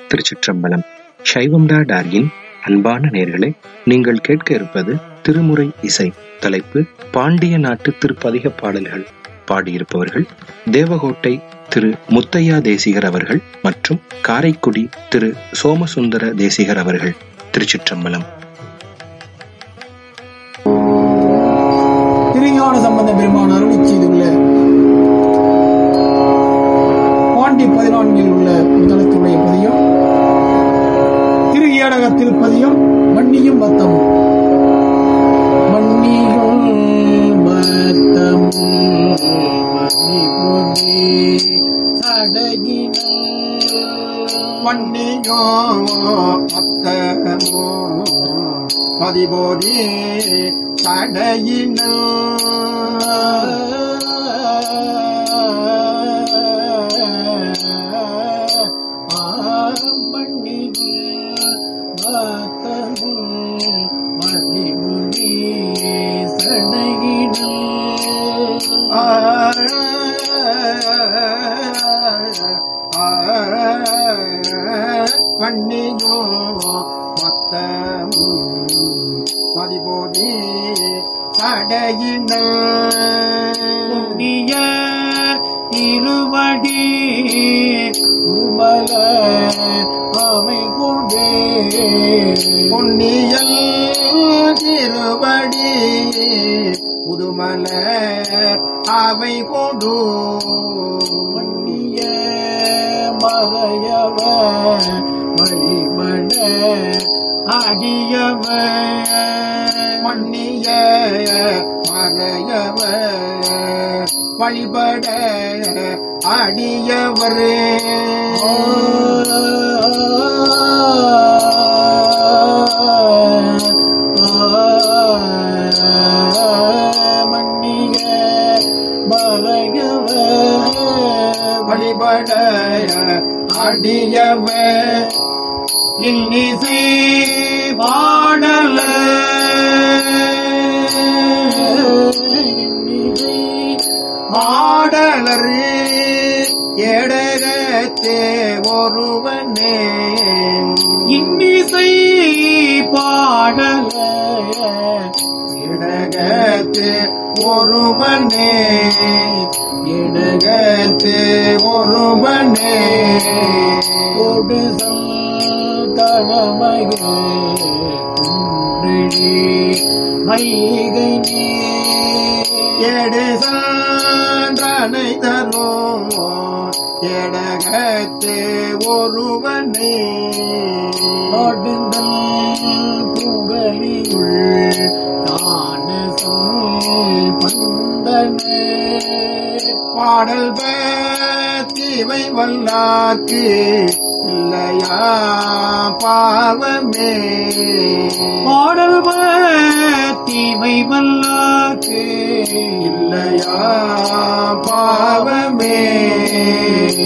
திருச்சிற்றம்பலம் சைவம்டா டார்கின் அன்பான நேர்களே நீங்கள் கேட்க இருப்பது திருமுறை இசை தலைப்பு பாண்டிய நாட்டு திருப்பதிக பாடல்கள் பாடியிருப்பவர்கள் தேவகோட்டை திரு முத்தையா தேசிகர் அவர்கள் மற்றும் காரைக்குடி திரு சோமசுந்தர தேசிகர் அவர்கள் திருச்சிற்றம்பலம் திருஞான சம்பந்த பெருமான் அருளி செய்துள்ள பாண்டி பதினான்கில் உள்ள முதலத்துடைய பதியம் திரு ஏடகத்தில் பதியம் மண்ணியும் பத்தமும் மண்ணியும் பத்தமும் மணி பொதி சடகினும் மண்ணியோ மத்தமோ மதிபோதி சடையினோ மண்ணியோ மத்தமோ மதிபோதி சடையினோ புண்ணிய திருவடி உமல அமை கொண்டே பொன்னியல் திருவடி புதுமல அவை கொடு மன்னிய மறையவ வழிபட அடியவ மன்னிய மறையவ வழிபட அடியவரே மன்னிய மறையவ வழிபட அடியவ இன்னிசை பாடல பாடலரே எடகத்தே ஒருவனே இன்னிசை பாடல இடகத்தே ஒருவனே இடகத்தே ஒருவனே கொடு தனமகே மைகை நீ எடு சான்றனை தரும் எடகத்தே ஒருவனே ஆடுந்தல் புகழியுள் தான சொல் பந்தனே பாடல் பத்திவை வல்லாக்கு இல்லையா பாவமே பாடல் தீமை வல்லாக்கு இல்லையா பாவமே